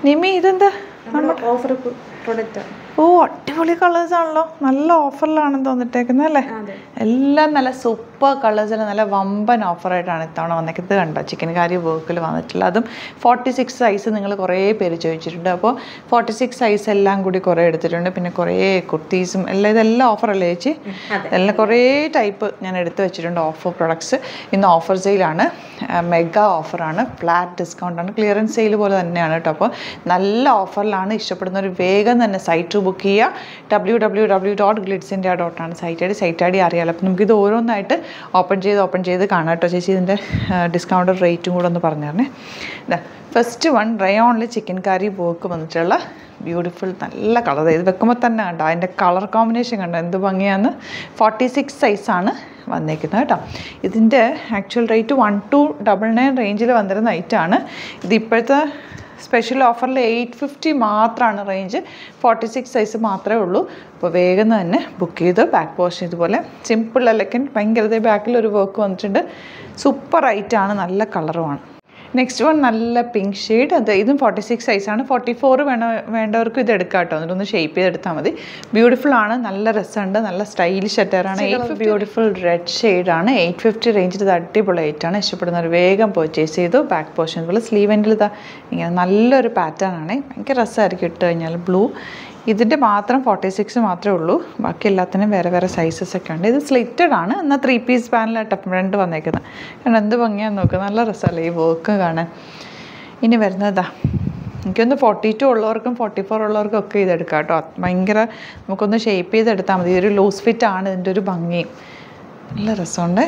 നിമി ഇതെന്താ offer product ഓ അടിപൊളി colours ആണല്ലോ നല്ല ഓഫറിലാണ് തോന്നിട്ടേക്കുന്നത് അല്ലേ അതെ എല്ലാം നല്ല സൂപ്പർ കളേഴ്സിൽ നല്ല വമ്പൻ ഓഫറായിട്ടാണ് ഇത്തവണ വന്നേക്കുന്നത് കണ്ടോ ചിക്കൻ കറി വർക്കിൽ വന്നിട്ടുള്ള അതും ഫോർട്ടി സിക്സ് സൈസ് നിങ്ങൾ കുറേ പേര് ചോദിച്ചിട്ടുണ്ട് അപ്പോൾ ഫോർട്ടി സിക്സ് സൈസ് എല്ലാം കൂടി കുറേ എടുത്തിട്ടുണ്ട് പിന്നെ കുറേ കുർത്തീസും എല്ലാം ഇതെല്ലാം ഓഫറല്ലേ ചേച്ചി അതെ എല്ലാം കുറേ ടൈപ്പ് ഞാൻ എടുത്തു വെച്ചിട്ടുണ്ട് ഓഫർ പ്രൊഡക്ട്സ് ഇന്ന് ഓഫർ സെയിലാണ് മെഗാ ഓഫറാണ് ഫ്ലാറ്റ് ഡിസ്കൗണ്ടാണ് ക്ലിയറൻസ് സെയിൽ പോലെ തന്നെയാണ് കേട്ടോ അപ്പോൾ നല്ല ഓഫറിലാണ് ഇഷ്ടപ്പെടുന്നവർ വേഗം തന്നെ സൈറ്റ് ബുക്ക് ചെയ്യുക W W W dot Glids India dot ആണ് site I site ID I ഡി അറിയാലോ അപ്പോൾ നമുക്കിത് ഓരോന്നായിട്ട് ഓപ്പൺ ചെയ്ത് ഓപ്പൺ ചെയ്ത് കാണാം കേട്ടോ ചേച്ചി ഇതിൻ്റെ ഡിസ്കൗണ്ട് റേറ്റും കൂടെ ഒന്ന് പറഞ്ഞു തരണേ ഇതാ ഫസ്റ്റ് വൺ റയോണിൽ ചിക്കൻ കറി വർക്ക് വന്നിട്ടുള്ള ബ്യൂട്ടിഫുൾ നല്ല കളർ ഇത് വെക്കുമ്പോൾ തന്നെ കണ്ടോ അതിൻ്റെ കളർ കോമ്പിനേഷൻ കണ്ടോ എന്ത് ഭംഗിയാന്ന് ഫോർട്ടി സിക്സ് സൈസാണ് വന്നേക്കുന്നത് കേട്ടോ ഇതിൻ്റെ actual rate one two double nine റേഞ്ചിൽ വന്നിരുന്ന ഐറ്റാണ് ഇത് ഇപ്പോഴത്തെ സ്പെഷ്യൽ ഓഫറിൽ എയ്റ്റ് ഫിഫ്റ്റി മാത്രമാണ് റേഞ്ച് ഫോർട്ടി സിക്സ് സൈസ് മാത്രമേ ഉള്ളൂ അപ്പോൾ വേഗം തന്നെ ബുക്ക് ചെയ്ത് ബാക്ക് പോർഷൻ ഇതുപോലെ സിമ്പിൾ അല്ലെങ്കിൽ ഭയങ്കര ബാക്കിൽ ഒരു വർക്ക് വന്നിട്ടുണ്ട് സൂപ്പർ ഐറ്റാണ് നല്ല കളറുമാണ് നെക്സ്റ്റ് വൺ നല്ല പിങ്ക് ഷെയ്ഡ് അത് ഇതും ഫോർട്ടി സിക്സ് സൈസാണ് ഫോർട്ടി ഫോർ വേണ വേണ്ടവർക്ക് ഇത് എടുക്കാം കേട്ടോ എന്നിട്ടൊന്ന് ഷേപ്പ് ചെയ്തെടുത്താൽ മതി ബ്യൂട്ടിഫുൾ ആണ് നല്ല രസമുണ്ട് നല്ല സ്റ്റൈലിഷ് അറ്റയറാണ് എയ്റ്റ് ബ്യൂട്ടിഫുൾ റെഡ് ഷെയ്ഡാണ് എയ്റ്റ് ഫിഫ്റ്റി റേഞ്ചിൽ ഇത് അടിപൊളി ആണ് ഇഷ്ടപ്പെടുന്നവർ വേഗം പർച്ചേസ് ചെയ്തു ബാക്ക് പോർഷൻ അതുപോലെ സ്ലീവ് എൻഡിൽ ഇതാ ഇങ്ങനെ നല്ലൊരു പാറ്റേൺ ആണ് ഭയങ്കര രസമായിരിക്കും ഇട്ട് കഴിഞ്ഞാൽ ബ്ലൂ ഇതിൻ്റെ മാത്രം ഫോർട്ടി സിക്സ് മാത്രമേ ഉള്ളൂ ബാക്കി എല്ലാത്തിനും വേറെ വേറെ സൈസസ് ഒക്കെ ഉണ്ട് ഇത് സ്ലിറ്റഡ് ആണ് എന്നാൽ ത്രീ പീസ് പാനലായിട്ട് ഫ്രണ്ട് വന്നേക്കുന്നത് കാരണം എന്ത് ഭംഗിയാന്ന് നോക്കുക നല്ല രസമല്ലേ ഈ വർക്ക് കാണാൻ ഇനി വരുന്നതാ എനിക്കൊന്ന് ഫോർട്ടി ടു ഉള്ളവർക്കും ഫോർട്ടി ഫോർ ഉള്ളവർക്കും ഒക്കെ ഇതെടുക്കാം കേട്ടോ ഭയങ്കര നമുക്കൊന്ന് ഷേപ്പ് ചെയ്തെടുത്താൽ മതി ഒരു ലൂസ് ഫിറ്റ് ആണ് ഇതിൻ്റെ ഒരു ഭംഗിയും നല്ല രസമുണ്ട്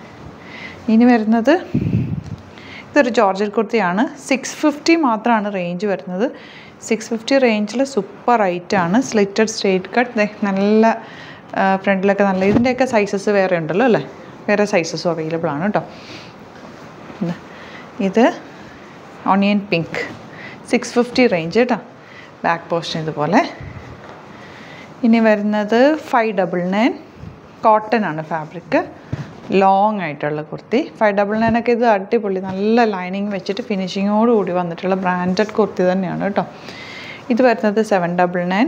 ഇനി വരുന്നത് ഇതൊരു ജോർജർ കുർത്തിയാണ് സിക്സ് ഫിഫ്റ്റി മാത്രമാണ് റേഞ്ച് വരുന്നത് സിക്സ് ഫിഫ്റ്റി റേഞ്ചിൽ സൂപ്പർ ആണ് സ്ലിറ്റഡ് സ്ട്രേറ്റ് കട്ട് നല്ല ഫ്രണ്ടിലൊക്കെ നല്ല ഇതിൻ്റെയൊക്കെ സൈസസ് വേറെ ഉണ്ടല്ലോ അല്ലേ വേറെ സൈസസും അവൈലബിൾ ആണ് കേട്ടോ ഇതാ. ഇത് onion pink six fifty range കേട്ടോ ബാക്ക് പോർഷൻ ഇതുപോലെ ഇനി വരുന്നത് ഫൈവ് ഡബിൾ നയൻ കോട്ടൺ ആണ് ഫാബ്രിക് ലോങ് ആയിട്ടുള്ള കുർത്തി ഫൈവ് ഡബിൾ നയൻ ഒക്കെ ഇത് അടിപൊളി നല്ല ലൈനിങ് വെച്ചിട്ട് ഫിനിഷിങ്ങോട് കൂടി വന്നിട്ടുള്ള ബ്രാൻഡഡ് കുർത്തി തന്നെയാണ് കേട്ടോ ഇത് വരുന്നത് സെവൻ ഡബിൾ നയൻ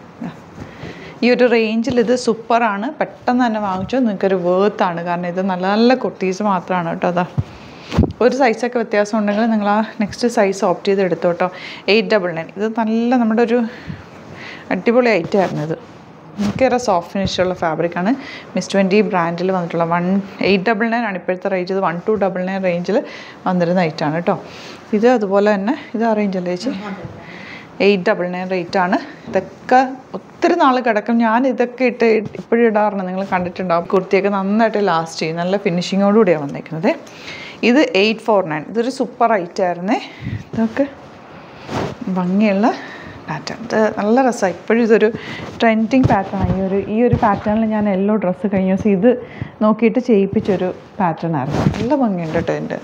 ഈ ഒരു റേഞ്ചിൽ ഇത് സൂപ്പറാണ് പെട്ടെന്ന് തന്നെ വാങ്ങിച്ചോ നിങ്ങൾക്കൊരു വേർത്താണ് കാരണം ഇത് നല്ല നല്ല കുർത്തീസ് മാത്രമാണ് കേട്ടോ അതാ ഒരു സൈസൊക്കെ വ്യത്യാസം ഉണ്ടെങ്കിൽ നിങ്ങൾ ആ നെക്സ്റ്റ് സൈസ് ഓപ്റ്റ് ചെയ്ത് എടുത്തോ കേട്ടോ എയ്റ്റ് ഡബിൾ നയൻ ഇത് നല്ല നമ്മുടെ ഒരു അടിപൊളി ഐറ്റം ആയിരുന്നു ഇത് ഭയങ്കര സോഫ്റ്റ് ഫിനിഷുള്ള ഫാബ്രിക്കാണ് മിസ് ട്വൻറ്റി ബ്രാൻഡിൽ വന്നിട്ടുള്ള വൺ എയ്റ്റ് ഡബിൾ നയൻ ആണ് ഇപ്പോഴത്തെ റേഞ്ച് ഇത് വൺ ടു ഡബിൾ നയൻ റേഞ്ചിൽ വന്നിരുന്ന ഐറ്റാണ് കേട്ടോ ഇത് അതുപോലെ തന്നെ ഇത് ആ റേഞ്ചല്ലേ ചേച്ചി എയ്റ്റ് ഡബിൾ നയൻ റേറ്റ് ആണ് ഇതൊക്കെ ഒത്തിരി നാൾ കിടക്കും ഞാൻ ഇതൊക്കെ ഇട്ട് ഇപ്പോഴും ഇടാറുണ്ട് നിങ്ങൾ കണ്ടിട്ടുണ്ടാവും കുർത്തിയൊക്കെ നന്നായിട്ട് ലാസ്റ്റ് ചെയ്യും നല്ല ഫിനിഷിങ്ങോടുകൂടിയാണ് വന്നേക്കുന്നത് ഇത് എയ്റ്റ് ഫോർ നയൻ ഇതൊരു സൂപ്പർ ഐറ്റം ആയിരുന്നേ ഇതൊക്കെ ഭംഗിയുള്ള പാറ്റേൺ ഇത് നല്ല രസമാണ് ഇപ്പോഴും ഇതൊരു ട്രെൻഡിങ് പാറ്റേൺ ഈ ഒരു ഈ ഒരു പാറ്റേണിൽ ഞാൻ എല്ലോ ഡ്രസ്സ് കഴിഞ്ഞ ദിവസം ഇത് നോക്കിയിട്ട് ചെയ്യിപ്പിച്ചൊരു പാറ്റേൺ ആയിരുന്നു നല്ല ഭംഗിയുണ്ട് കേട്ടോ ഇതിൻ്റെ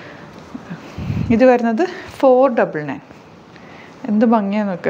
ഇത് വരുന്നത് ഫോർ ഡബിൾ നയൻ എന്ത് ഭംഗിയാണ് നോക്ക്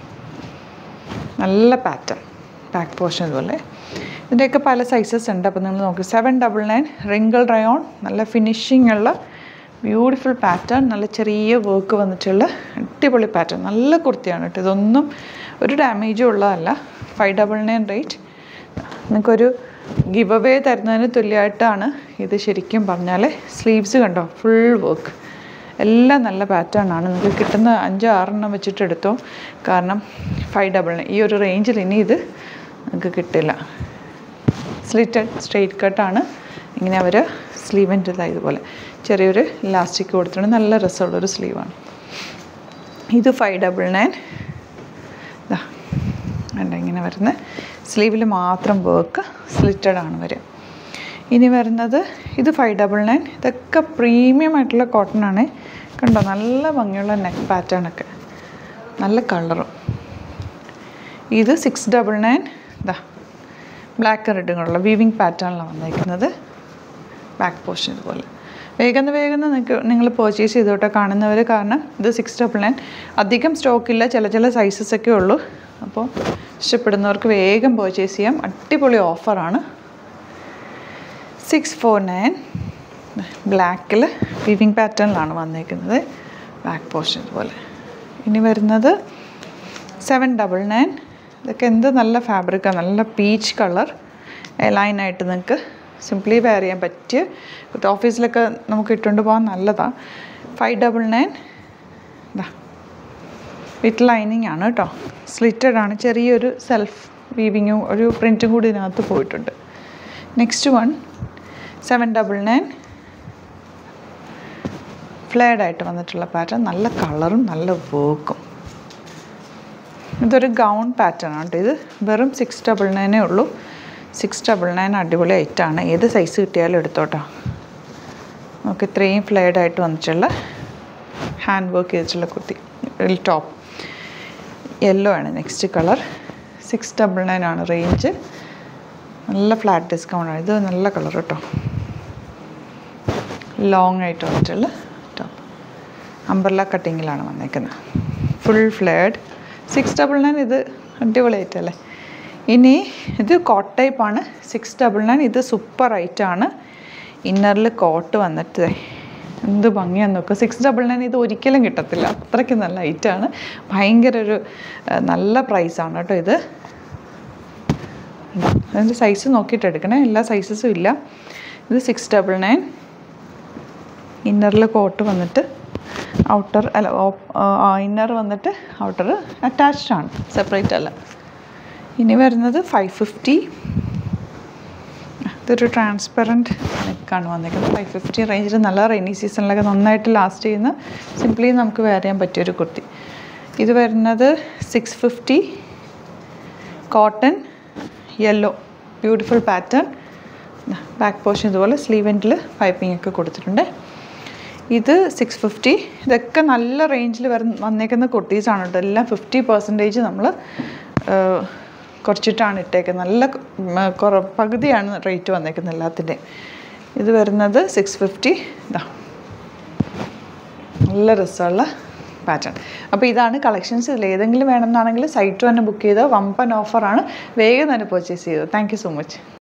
നല്ല പാറ്റേൺ ബാക്ക് പോർഷൻ ഇതുപോലെ ഇതിൻ്റെയൊക്കെ പല സൈസസ് ഉണ്ട് അപ്പോൾ നിങ്ങൾ നോക്ക് seven double nine wrinkle rayon നല്ല ഫിനിഷിംഗ് ഉള്ള ബ്യൂട്ടിഫുൾ പാറ്റേൺ നല്ല ചെറിയ വർക്ക് വന്നിട്ടുള്ള അടിപൊളി പാറ്റേൺ നല്ല കുർത്തിയാണ് കേട്ടോ ഇതൊന്നും ഒരു ഡാമേജും ഉള്ളതല്ല ഫൈവ് ഡബിൾ നയൻ റേറ്റ് നിങ്ങൾക്കൊരു ഗിവ് അവേ തരുന്നതിന് തുല്യമായിട്ടാണ് ഇത് ശരിക്കും പറഞ്ഞാൽ സ്ലീവ്സ് കണ്ടോ ഫുൾ വർക്ക് എല്ലാം നല്ല പാറ്റേൺ ആണ് നിങ്ങൾക്ക് കിട്ടുന്ന അഞ്ചോ ആറെണ്ണം വെച്ചിട്ട് എടുത്തോ കാരണം ഫൈവ് ഡബിൾ നയൻ ഈ ഒരു റേഞ്ചിൽ ഇനി ഇത് നിങ്ങൾക്ക് കിട്ടില്ല സ്ലിറ്റഡ് സ്ട്രെയിറ്റ് കട്ടാണ് ഇങ്ങനെ അവർ സ്ലീവിൻ്റെ ഇതുപോലെ ചെറിയൊരു ഇലാസ്റ്റിക് കൊടുത്തിട്ടുണ്ട് നല്ല രസമുള്ളൊരു സ്ലീവാണ് ഇത് ഫൈവ് ഡബിൾ നയൻ ഇതാ വേണ്ട ഇങ്ങനെ വരുന്ന സ്ലീവിൽ മാത്രം വർക്ക് സ്ലിറ്റഡ് ആണ് വരിക ഇനി വരുന്നത് ഇത് ഫൈവ് ഡബിൾ നയൻ ഇതൊക്കെ പ്രീമിയം ആയിട്ടുള്ള കോട്ടൺ ആണ് കണ്ടോ നല്ല ഭംഗിയുള്ള നെക്ക് പാറ്റേൺ ഒക്കെ നല്ല കളറും ഇത് സിക്സ് ഡബിൾ നയൻ ഇതാ ബ്ലാക്ക് റെഡും കൂടെയുള്ള വീവിങ് പാറ്റേണിലാണ് വന്നിരിക്കുന്നത് ബാക്ക് പോർഷൻ ഇതുപോലെ വേഗം വേഗം നിങ്ങൾക്ക് നിങ്ങൾ പർച്ചേസ് ചെയ്തോട്ടെ കാണുന്നവർ കാരണം ഇത് സിക്സ് ഡബിൾ നയൻ അധികം സ്റ്റോക്കില്ല ചില ചില സൈസസ് ഒക്കെ ഉള്ളൂ അപ്പോൾ ഇഷ്ടപ്പെടുന്നവർക്ക് വേഗം പർച്ചേസ് ചെയ്യാം അടിപൊളി ഓഫറാണ് സിക്സ് ഫോർ നയൻ ബ്ലാക്കിൽ വിവിങ് പാറ്റേണിലാണ് വന്നേക്കുന്നത് ബാക്ക് പോർഷൻ ഇതുപോലെ ഇനി വരുന്നത് സെവൻ ഡബിൾ നയൻ ഇതൊക്കെ എന്ത് നല്ല ഫാബ്രിക്കാണ് നല്ല പീച്ച് കളർ ലൈനായിട്ട് നിങ്ങൾക്ക് സിംപ്ലി വെയർ ചെയ്യാൻ പറ്റിയ ഓഫീസിലൊക്കെ നമുക്ക് ഇട്ടുകൊണ്ട് പോകാൻ നല്ലതാണ് ഫൈവ് ഡബിൾ നയൻ ഇതാ വിത്ത് ലൈനിങ് ആണ് കേട്ടോ സ്ലിറ്റഡ് ആണ് ചെറിയൊരു സെൽഫ് വീവിങ്ങും ഒരു പ്രിൻറ്റും കൂടി ഇതിനകത്ത് പോയിട്ടുണ്ട് next one seven double nine flared ആയിട്ട് വന്നിട്ടുള്ള പാറ്റേൺ നല്ല കളറും നല്ല വർക്കും ഇതൊരു ഗൗൺ പാറ്റേൺ ആണ് കേട്ടോ ഇത് വെറും സിക്സ് ഡബിൾ നയനേ ഉള്ളൂ സിക്സ് ഡബിൾ നയൻ അടിപൊളി ഐറ്റാണ് ഏത് സൈസ് കിട്ടിയാലും എടുത്തോട്ടോ നമുക്ക് ഇത്രയും ഫ്ലെയർഡ് ആയിട്ട് വന്നിട്ടുള്ള ഹാൻഡ് വർക്ക് ചെയ്തിട്ടുള്ള കുർത്തി ടോപ്പ് യെല്ലോ ആണ് next colour six double nine ആണ് റേഞ്ച് നല്ല ഫ്ലാറ്റ് ഡിസ്കൗണ്ട് ആണ് ഇത് നല്ല കളർ കേട്ടോ ലോങ് ആയിട്ട് വന്നിട്ടുള്ള ടോപ്പ് അംബർല കട്ടിങ്ങിലാണ് വന്നേക്കുന്നത് full flared six double nine ഇത് അടിപൊളിയായിട്ടല്ലേ ഇനി ഇത് കോട്ട് ടൈപ്പാണ് സിക്സ് ഡബിൾ നയൻ ഇത് സൂപ്പർ ഐറ്റാണ് ഇന്നറിൽ കോട്ട് വന്നിട്ട് ദേ എന്ത് ഭംഗിയാന്ന് നോക്കുക സിക്സ് ഡബിൾ നയൻ ഇത് ഒരിക്കലും കിട്ടത്തില്ല അത്രയ്ക്ക് നല്ല ഐറ്റാണ് ഭയങ്കര ഒരു ആ, നല്ല പ്രൈസാണ് കേട്ടോ ഇത് ഉണ്ടോ? അതിൻ്റെ സൈസ് നോക്കിയിട്ട് എടുക്കണേ എല്ലാ സൈസസും ഇല്ല ഇത് സിക്സ് ഡബിൾ നയൻ ഇന്നറിൽ കോട്ട് വന്നിട്ട് ഔട്ടർ അല്ല ഇന്നർ വന്നിട്ട് ഔട്ടർ അറ്റാച്ച്ഡ് ആണ് സെപ്പറേറ്റ് അല്ല ഇനി വരുന്നത് ഫൈവ് ഫിഫ്റ്റി ഇതൊരു ട്രാൻസ്പെറൻറ്റ് നെക്കാണ് വന്നിരിക്കുന്നത് ഫൈവ് ഫിഫ്റ്റി റേഞ്ചിൽ നല്ല റെയിനി സീസണിലൊക്കെ നന്നായിട്ട് ലാസ്റ്റ് ചെയ്യുന്ന സിംപ്ലി നമുക്ക് വെയർ ചെയ്യാൻ പറ്റിയൊരു കുർത്തി ഇത് വരുന്നത് six fifty cotton yellow beautiful pattern back portion ഇതുപോലെ സ്ലീവ് എൻഡിൽ പൈപ്പിംഗ് ഒക്കെ കൊടുത്തിട്ടുണ്ട് ഇത് സിക്സ് ഫിഫ്റ്റി ഇതൊക്കെ നല്ല റേഞ്ചിൽ വര വന്നേക്കുന്ന കുർത്തീസാണ് കേട്ടോ എല്ലാം ഫിഫ്റ്റി പെർസെൻറ്റേജ് നമ്മൾ കുറച്ചിട്ടാണ് ഇട്ടേക്കുന്നത് നല്ല ഉം, കുറ പകുതിയാണ് റേറ്റ് വന്നേക്കുന്നത് എല്ലാത്തിൻ്റെയും ഇത് വരുന്നത് സിക്സ് ഫിഫ്റ്റി ഇതാ നല്ല രസമുള്ള പാറ്റേൺ അപ്പോൾ ഇതാണ് കളക്ഷൻസ് ഇതിൽ ഏതെങ്കിലും വേണമെന്നാണെങ്കിൽ സൈറ്റ് തന്നെ ബുക്ക് ചെയ്തോ വമ്പൻ ഓഫറാണ് വേഗം തന്നെ പർച്ചേസ് ചെയ്തോ താങ്ക് യു സോ മച്ച്